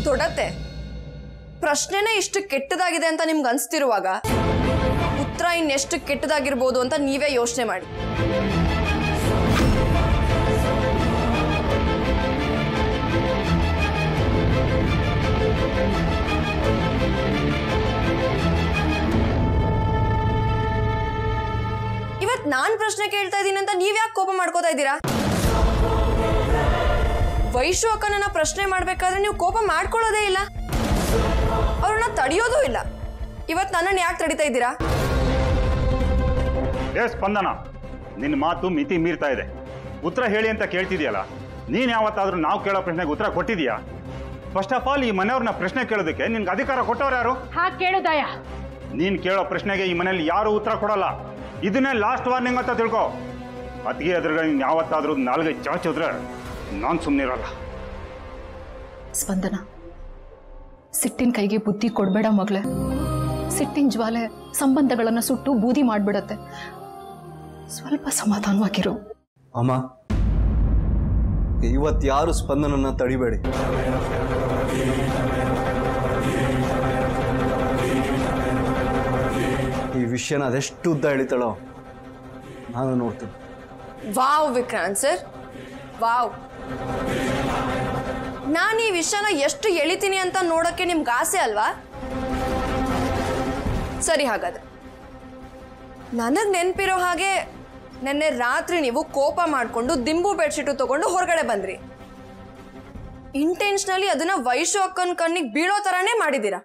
ದೊಡ್ಡತ್ತೆ ಪ್ರಶ್ನೆನೇ ಇಷ್ಟು ಕೆಟ್ಟದಾಗಿದೆ ಅಂತ ನಿಮ್ಗೆ ಅನ್ಸ್ತಿರುವಾಗ ಉತ್ತರ ಇನ್ನೆಷ್ಟು ಕೆಟ್ಟದಾಗಿರ್ಬೋದು ಅಂತ ನೀವೇ ಯೋಚನೆ ಮಾಡಿ ಇವತ್ ನಾನ್ ಪ್ರಶ್ನೆ ಕೇಳ್ತಾ ಇದ್ದೀನಿ ಅಂತ ನೀವ್ ಯಾಕೆ ಕೋಪ ಮಾಡ್ಕೋತಾ ಇದ್ದೀರಾ ವೈಶು ಅಕ್ಕನನ್ನ ಪ್ರಶ್ನೆ ಮಾಡ್ಬೇಕಾದ್ರೆ ನೀವು ಕೋಪ ಮಾಡ್ಕೊಳ್ಳೋದೇ ಇಲ್ಲ ಅವ್ರನ್ನ ತಡೆಯೋದೂ ಇಲ್ಲ ಇವತ್ ನನ್ನನ್ನು ಯಾಕೆ ತಡಿತಾ ಇದ್ದೀರಾ ಏ ಸ್ಪಂದನ ನಿನ್ನ ಮಾತು ಮಿತಿ ಮೀರ್ತಾ ಇದೆ ಉತ್ತರ ಹೇಳಿ ಅಂತ ಕೇಳ್ತಿದ್ಯಲ್ಲ ನೀನು ಯಾವತ್ತಾದ್ರೂ ನಾವು ಕೇಳೋ ಪ್ರಶ್ನೆಗೆ ಉತ್ತರ ಕೊಟ್ಟಿದ್ಯಾ ಫಸ್ಟ್ ಆಫ್ ಆಲ್ ಈ ಮನೆಯವ್ರನ್ನ ಪ್ರಶ್ನೆ ಕೇಳೋದಕ್ಕೆ ನಿನ್ಗೆ ಅಧಿಕಾರ ಕೊಟ್ಟವ್ರು ಯಾರು ಹಾಗೆ ಕೇಳುದಯ ನೀನು ಕೇಳೋ ಪ್ರಶ್ನೆಗೆ ಈ ಮನೇಲಿ ಯಾರು ಉತ್ತರ ಕೊಡಲ್ಲ ಇದನ್ನೇ ಲಾಸ್ಟ್ ವಾರ್ನಿಂಗ್ ಅಂತ ತಿಳ್ಕೊ ಅದಕ್ಕೆ ಅದ್ರಾಗ ನೀನು ಯಾವತ್ತಾದ್ರೂ ನಾಲ್ಗೆ ಚಾಚಿದ್ರೆ ನಾನು ಸುಮ್ಮನೆ ಇರಲ್ಲ ಸ್ಪಂದನ ಸಿಟ್ಟಿನ ಕೈಗೆ ಬುದ್ಧಿ ಕೊಡಬೇಡ ಮಗಳೇ ಸಿಟ್ಟಿನ ಜ್ವಾಲೆ ಸಂಬಂಧಗಳನ್ನು ಸುಟ್ಟು ಬೂದಿ ಮಾಡಿಬಿಡತ್ತೆ ಸ್ವಲ್ಪ ಸಮಾಧಾನವಾಗಿರು ಅಮ್ಮ ಇವತ್ತು ಯಾರು ಸ್ಪಂದನನ್ನ ತಡಿಬೇಡಿ ಈ ವಿಷಯನ ಅದೆಷ್ಟು ಉದ್ದ ಎಳಿತಾಳೋ ನಾನು ನೋಡ್ತೀನಿ ವಾವ್ ವಿಕ್ರಾಂತ್ ಸರ್ ವಾವ್ ನಾನು ಈ ವಿಷಯನ ಎಷ್ಟು ಎಳಿತೀನಿ ಅಂತ ನೋಡಕ್ಕೆ ನಿಮ್ಗೆ ಆಸೆ ಅಲ್ವಾ ಸರಿ ಹಾಗಾದ್ರೆ ನನಗೆ ನೆನಪಿರೋ ಹಾಗೆ ನಿನ್ನೆ ರಾತ್ರಿ ನೀವು ಕೋಪ ಮಾಡಿಕೊಂಡು ದಿಂಬು ಬೆಡ್ಶೀಟು ತಗೊಂಡು ಹೊರಗಡೆ ಬಂದ್ರಿ ಇಂಟೆನ್ಷನಲಿ ಅದನ್ನ ವೈಶು ಅಕ್ಕನ ಕಣ್ಣಿಗೆ ಬೀಳೋ ಥರನೇ ಮಾಡಿದ್ದೀರಾ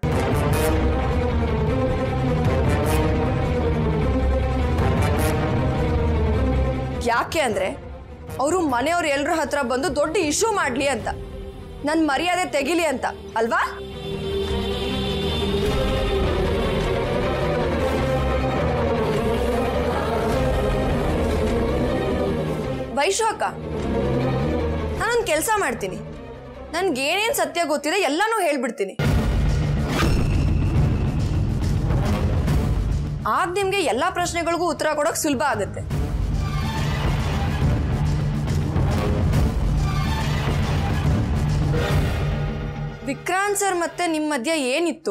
ಯಾಕೆ ಅಂದ್ರೆ ಅವರು ಮನೆಯವ್ರು ಎಲ್ರ ಹತ್ರ ಬಂದು ದೊಡ್ಡ ಇಶ್ಯೂ ಮಾಡ್ಲಿ ಅಂತ ನನ್ನ ಮರ್ಯಾದೆ ತೆಗಿಲಿ ಅಂತ ಅಲ್ವಾ ವೈಶು ಅಕ್ಕ ನಾನೊಂದು ಕೆಲಸ ಮಾಡ್ತೀನಿ ನನ್ಗೇನೇನು ಸತ್ಯ ಗೊತ್ತಿದೆ ಎಲ್ಲನೂ ಹೇಳ್ಬಿಡ್ತೀನಿ ಆಗ ನಿಮಗೆ ಎಲ್ಲ ಪ್ರಶ್ನೆಗಳಿಗೂ ಉತ್ತರ ಕೊಡೋಕೆ ಸುಲಭ ಆಗುತ್ತೆ ವಿಕ್ರಾಂತ್ ಸರ್ ಮತ್ತೆ ನಿಮ್ಮ ಮಧ್ಯ ಏನಿತ್ತು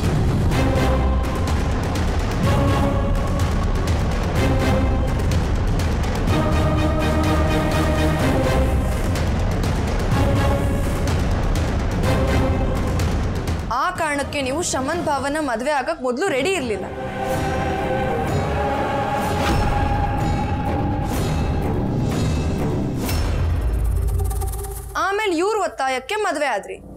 ಆ ಕಾರಣಕ್ಕೆ ನೀವು ಶಮನ್ ಭಾವನ ಮದುವೆ ಆಗಕ್ ಮೊದಲು ರೆಡಿ ಇರಲಿಲ್ಲ ಆಮೇಲೆ ಇವ್ರ ಒತ್ತಾಯಕ್ಕೆ ಮದುವೆ ಆದ್ರಿ